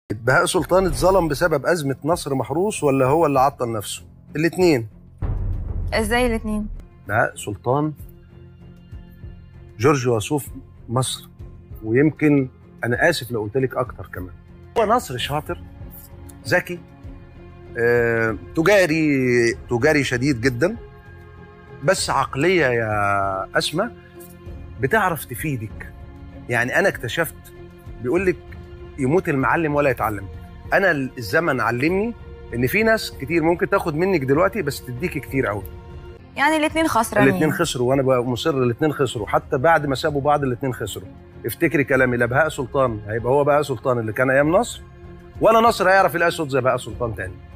بهاء سلطان اتظلم بسبب أزمة نصر محروس ولا هو اللي عطل نفسه؟ الاتنين ازاي الاثنين بهاء سلطان جورج وسوف مصر ويمكن أنا آسف لو قلت لك أكتر كمان هو نصر شاطر ذكي آه، تجاري تجاري شديد جدا بس عقلية يا أسمى بتعرف تفيدك يعني أنا اكتشفت بيقول لك يموت المعلم ولا يتعلم أنا الزمن علمني إن في ناس كتير ممكن تاخد منك دلوقتي بس تديكي كتير قوي يعني الاثنين خسرانين الاثنين خسروا وانا بقى مصر الاثنين خسروا حتى بعد ما سابوا بعض الاثنين خسروا افتكري كلامي لا بهاء سلطان هيبقى هو بهاء سلطان اللي كان ايام نصر ولا نصر هيعرف يلاقي صوت زي بهاء سلطان تاني